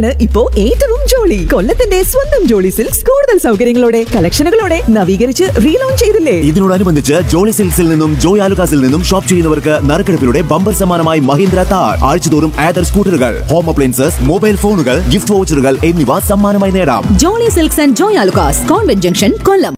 ആണ് ഇപ്പോ ഏറ്റവും ജോളി കൊല്ലത്തിന്റെ സ്വന്തം ജോളി സിൽക്സ് കൂടുതൽ സൗകര്യങ്ങളോടെ കളക്ഷനുകളോടെ നവീകരിച്ച് റീലോഞ്ച് ചെയ്തില്ലേ ഇതിനോടനുബന്ധിച്ച് ജോളി സിൽക്സിൽ നിന്നും ജോയ് ആലുക്കാസിൽ നിന്നും ഷോപ്പ് ചെയ്യുന്നവർക്ക് നറുക്കെടുപ്പിലൂടെ ബമ്പർ സമ്മാനമായി മഹീന്ദ്ര താർ ആഴ്ചതോറും ആദർ സ്കൂട്ടറുകൾ ഹോം അപ്ലയൻസസ് മൊബൈൽ ഫോണുകൾ ഗിഫ്റ്റ് വൗച്ചറുകൾ എന്നിവ സമ്മാനമായി നേടാം Jolly silks and Joy Alukkas convent junction Kollam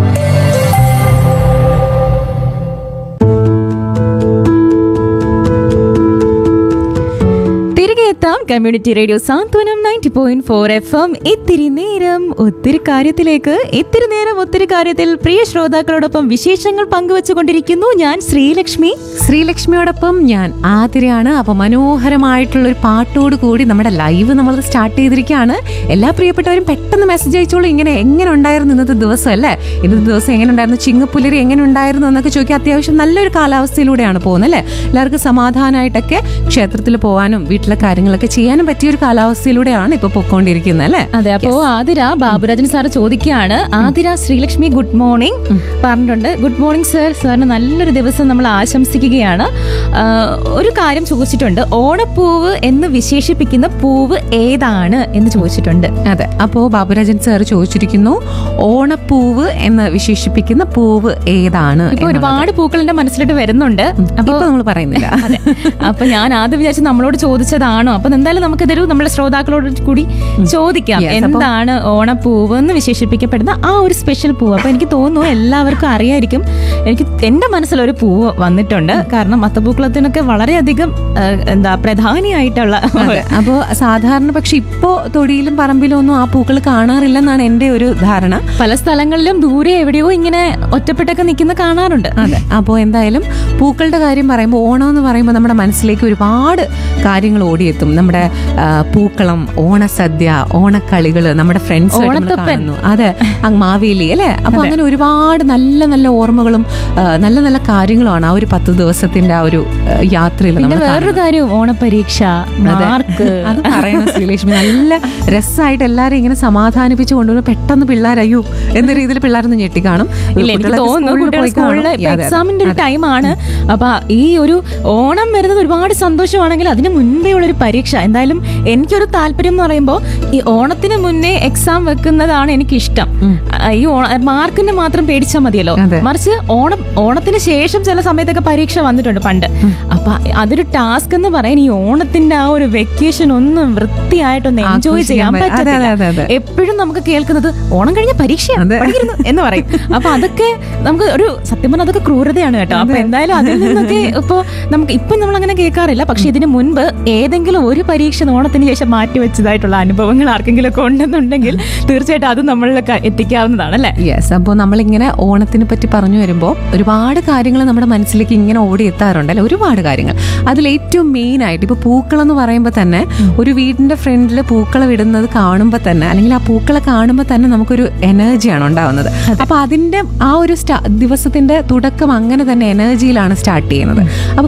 തിരികെ എത്താം community radio Santhwanam ninety point four F M ഇത്തിരി നേരം ഒത്തിരി കാര്യത്തിലേക്ക് ഇത്തിരി നേരം ഒത്തിരി കാര്യത്തിൽ പ്രിയ ശ്രോതാക്കളോടൊപ്പം വിശേഷങ്ങൾ പങ്കുവച്ചുകൊണ്ടിരിക്കുന്നു ഞാൻ ശ്രീലക്ഷ്മി ശ്രീലക്ഷ്മിയോടൊപ്പം ഞാൻ ആതിരയാണ് അപ്പോൾ മനോഹരമായിട്ടുള്ള ഒരു പാട്ടോട് കൂടി നമ്മുടെ ലൈവ് നമ്മൾ സ്റ്റാർട്ട് ചെയ്തിരിക്കുകയാണ് എല്ലാ പ്രിയപ്പെട്ടവരും പെട്ടെന്ന് മെസ്സേജ് അയച്ചോളൂ ഇങ്ങനെ എങ്ങനെ ഉണ്ടായിരുന്നു ഇന്നത്തെ ദിവസം അല്ലേ ഇന്നത്തെ ദിവസം എങ്ങനെ ഉണ്ടായിരുന്നു ചിങ്ങപ്പുലരി എങ്ങനെ ഉണ്ടായിരുന്നു എന്നൊക്കെ ചോദിക്കുക അത്യാവശ്യം നല്ലൊരു കാലാവസ്ഥയിലൂടെയാണ് പോകുന്നത് അല്ലേ എല്ലാവർക്കും സമാധാനമായിട്ടൊക്കെ ക്ഷേത്രത്തിൽ പോകാനും വീട്ടിലെ കാര്യങ്ങളൊക്കെ ചെയ്യാനും പറ്റിയ ഒരു കാലാവസ്ഥയിലൂടെയാണ് ഇപ്പോൾ പൊക്കോണ്ടിരിക്കുന്നത് അല്ലേ അതെ അപ്പോ ആതിര ബാബുരാജൻ സാർ ചോദിക്കുകയാണ് ആതിര ശ്രീലക്ഷ്മി ഗുഡ് മോർണിംഗ് പറഞ്ഞിട്ടുണ്ട് ഗുഡ് മോർണിംഗ് സർ സാറിന് നല്ലൊരു ദിവസം നമ്മൾ ആശംസിക്കുകയാണ് ആ, ഒരു കാര്യം ചോദിച്ചിട്ടുണ്ട് ഓണപ്പൂവ് എന്ന് വിശേഷിപ്പിക്കുന്ന പൂവ് ഏതാണ് എന്ന് ചോദിച്ചിട്ടുണ്ട് അതെ അപ്പോൾ ബാബുരാജൻ സാർ ചോദിച്ചിരിക്കുന്നു ഓണപ്പൂവ് എന്ന് വിശേഷിപ്പിക്കുന്ന പൂവ് ഏതാണ് ഇപ്പൊ എന്നുള്ളത്. ഒരുപാട് പൂക്കൾ എന്റെ മനസ്സിലോട്ട് വരുന്നുണ്ട് ഇപ്പൊ നമ്മൾ പറയുന്നില്ല അതെ അപ്പൊ ഞാൻ ആദ്യം വിചാരിച്ചു നമ്മളോട് ചോദിച്ചതാണോ അപ്പൊ എന്തായാലും നമുക്കിതൊരു നമ്മുടെ ശ്രോതാക്കളോട് കൂടി ചോദിക്കാം Yes, അപ്പൊ- എന്താണ് ഓണപ്പൂവ് എന്ന് വിശേഷിപ്പിക്കപ്പെടുന്ന ആ ഒരു സ്പെഷ്യൽ പൂവ് അപ്പൊ എനിക്ക് തോന്നുന്നു എല്ലാവർക്കും അറിയായിരിക്കും എനിക്ക് എന്റെ മനസ്സിൽ ഒരു പൂവ് വന്നിട്ടുണ്ട് കാരണം മത്തപ്പൂക്കളത്തിനൊക്കെ വളരെയധികം ആ, എന്താ പ്രധാനിയായിട്ടുള്ള അതെ അപ്പോൾ സാധാരണ പക്ഷെ ഇപ്പോ തൊടിയിലും പറമ്പിലും ഒന്നും ആ പൂക്കൾ കാണാറില്ലെന്നാണ് എന്റെ ഒരു ധാരണ പല സ്ഥലങ്ങളിലും ദൂരെ എവിടെയോ ഇങ്ങനെ ഒറ്റപ്പെട്ടൊക്കെ നിൽക്കുന്ന കാണാറുണ്ട് അതെ അപ്പോൾ എന്തായാലും പൂക്കളുടെ കാര്യം പറയുമ്പോൾ ഓണം എന്ന് പറയുമ്പോൾ നമ്മുടെ മനസ്സിലേക്ക് ഒരുപാട് കാര്യങ്ങൾ ഓടിയെത്തും നമ്മുടെ ആ, പൂക്കളം ഓണസദ്യ ഓണക്കളികൾ നമ്മുടെ ഫ്രണ്ട്സ് ഓണത്തപ്പൻ. അതെ അങ്ങ് മാവേലി അല്ലേ അപ്പൊ അങ്ങനെ ഒരുപാട് നല്ല നല്ല ഓർമ്മകളും ആ, നല്ല നല്ല കാര്യങ്ങളുമാണ് ആ ഒരു പത്ത് ദിവസത്തിന്റെ ആ ഒരു ആ, യാത്രയിൽ പിന്നെ നമ്മൾ വേറൊരു കാര്യം ഓണപരീക്ഷ അതെ. മാർക്ക് അത് പറയണം ശ്രീലക്ഷ്മി നല്ല രസമായിട്ട് എല്ലാരും ഇങ്ങനെ സമാധാനിപ്പിച്ച് കൊണ്ടുവരും പെട്ടെന്ന് പിള്ളേർ അയ്യോ എന്ന രീതിയിൽ പിള്ളേരൊന്ന് ഞെട്ടിക്കാണും ഇല്ല എനിക്ക് കുട്ടികളൊക്കെ തോന്നുന്നു സ്കൂളിൽ കുട്ടികൾ പോയി കാണും. സ്കൂളിൽ അതെ, അതെ. എക്സാമിന്റെ ഒരു അതെ. ടൈമാണ് അപ്പൊ ഈ ഒരു ഓണം വരുന്നത് ഒരുപാട് സന്തോഷമാണെങ്കിൽ അതിന് മുൻപേ ഉള്ളൊരു പരീക്ഷ എന്തായാലും എനിക്കൊരു താല്പര്യം എന്ന് പറയുമ്പോൾ ഈ ഓണത്തിന് മുന്നേ എക്സാം വെക്കുന്നതാണ് എനിക്ക് ഇഷ്ടം ഈ ഓണ മാർക്കിന് മാത്രം പേടിച്ചാൽ മതിയല്ലോ അതെ. മറിച്ച് ഓണം ഓണത്തിന് ശേഷം ചില സമയത്തൊക്കെ പരീക്ഷ വന്നിട്ടുണ്ട് പണ്ട് അപ്പൊ അതൊരു ടാസ്ക് എന്ന് പറയാൻ ഈ ഓണത്തിന്റെ ആ ഒരു വെക്കേഷൻ ഒന്നും വൃത്തിയായിട്ടൊന്ന് എൻജോയ് ആഘോഷിക്കാൻ ചെയ്യാൻ പ- അതെ, അതെ, അതെ, പറ്റില്ല അതെ. എപ്പോഴും നമുക്ക് കേൾക്കുന്നത് ഓണം കഴിഞ്ഞ പരീക്ഷയാണ് അതെ. പഠിക്കുന്നു എന്ന് പറയും അപ്പൊ അതൊക്കെ നമുക്ക് ഒരു സത്യം പറഞ്ഞാൽ അതൊക്കെ ക്രൂരതയാണ് കേട്ടോ അപ്പൊ എന്തായാലും അതിൽ നിന്നൊക്കെ ഇപ്പൊ നമുക്ക് ഇപ്പൊ നമ്മൾ അങ്ങനെ കേൾക്കാറില്ല പക്ഷെ ഇതിന് മുൻപ് ഏതെങ്കിലും ഒരു പരീക്ഷ ഓണത്തിന് ശേഷം മാറ്റി വെച്ചതായിട്ടുള്ള അനുഭവങ്ങൾ ആർക്കെങ്കിലും ഒക്കെ ഉണ്ടെന്നുണ്ടെങ്കിൽ തീർച്ചയായിട്ടും അത് നമ്മളിലൊക്കെ എത്തിക്കാവുന്നതാണ് അല്ലേ യെസ് അപ്പോൾ നമ്മളിങ്ങനെ ഓണത്തിനെ പറ്റി പറഞ്ഞു വരുമ്പോൾ ഒരുപാട് കാര്യങ്ങൾ നമ്മുടെ മനസ്സിലേക്ക് ഇങ്ങനെ ഓടി എത്താറുണ്ട് അല്ലെ ഒരുപാട് കാര്യങ്ങൾ അതിൽ ഏറ്റവും മെയിൻ ആയിട്ട് ഇപ്പോൾ പൂക്കളം എന്ന് പറയുമ്പോൾ തന്നെ ഒരു വീടിന്റെ ഫ്രണ്ടിൽ പൂക്കളം ഇടുന്നത് കാണുമ്പോൾ തന്നെ അല്ലെങ്കിൽ ആ പൂക്കളെ കാണുമ്പോൾ തന്നെ നമുക്കൊരു എനർജിയാണ് ഉണ്ടാവുന്നത് അപ്പോൾ അതിന്റെ ആ ഒരു സ്റ്റാ ദിവസത്തിന്റെ തുടക്കം അങ്ങനെ തന്നെ എനർജിയിലാണ് സ്റ്റാർട്ട് ചെയ്യുന്നത് അപ്പോൾ